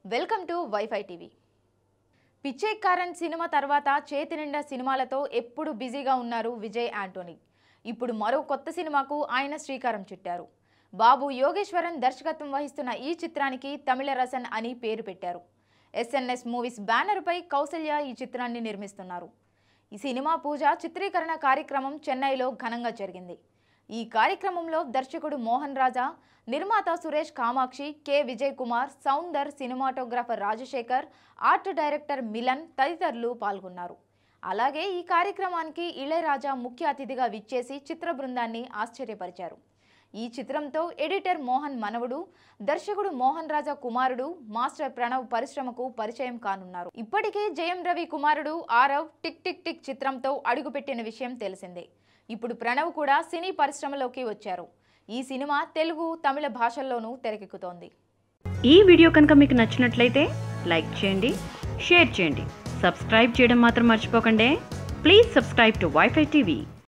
welcome to wifi TV Pichaikkaran cinema తర్వాత చేతి నిండా సినిమాలతో ఎప్పుడు బిజీగా ఉన్నారు విజయ్ యాంటోనీ ఇప్పుడు మరో కొత్త సినిమాకు ఆయన శ్రీకారం చుట్టారు బాబు యోగేశ్వరన్ దర్శకత్వం వహిస్తున్న ఈ చిత్రానికి తమిళ రసన్ అని పేరు పెట్టారు ఎస్ఎన్ఎస్ మూవీస్ బ్యానర్పై కౌసల్య ఈ చిత్రాన్ని నిర్మిస్తున్నారు ఈ సినిమా పూజ చిత్రీకరణ కార్యక్రమం చెన్నైలో ఘనంగా జరిగింది ఈ కార్యక్రమంలో దర్శకుడు మోహన్ రాజా నిర్మాత Suresh Kamakshi K Vijay Kumar Soundar cinematographer Rajasekhar art director Milan తదితరులు పాల్గొన్నారు అలాగే ఈ కార్యక్రమానికి ఇళయరాజా ముఖ్య అతిథిగా విచ్చేసి చిత్ర బృందాన్ని ఆశ్చర్యపరిచారు ఈ చిత్రంతో ఎడిటర్ మోహన్ మనవడు దర్శకుడు మోహన్ రాజా కుమారుడు మాస్టర్ ప్రణవ్ పరిశ్రమకు పరిచయం కానున్నారు ఇప్పటికే జయం రవి కుమారుడు ఆరవ్ టిక్ టిక్ టిక్ చిత్రంతో అడుగుపెట్టిన విషయం తెలిసిందే ఇప్పుడు ప్రణవ్ కూడా సినీ పరిశ్రమలోకి వచ్చారు ఈ సినిమా తెలుగు తమిళ భాషల్లోనూ తెరకెక్కుతోంది ఈ వీడియో కనుక మీకు నచ్చినట్లయితే లైక్ చేయండి షేర్ చేయండి సబ్స్క్రైబ్ చేయడం మాత్రం మర్చిపోకండి please subscribe to wifi TV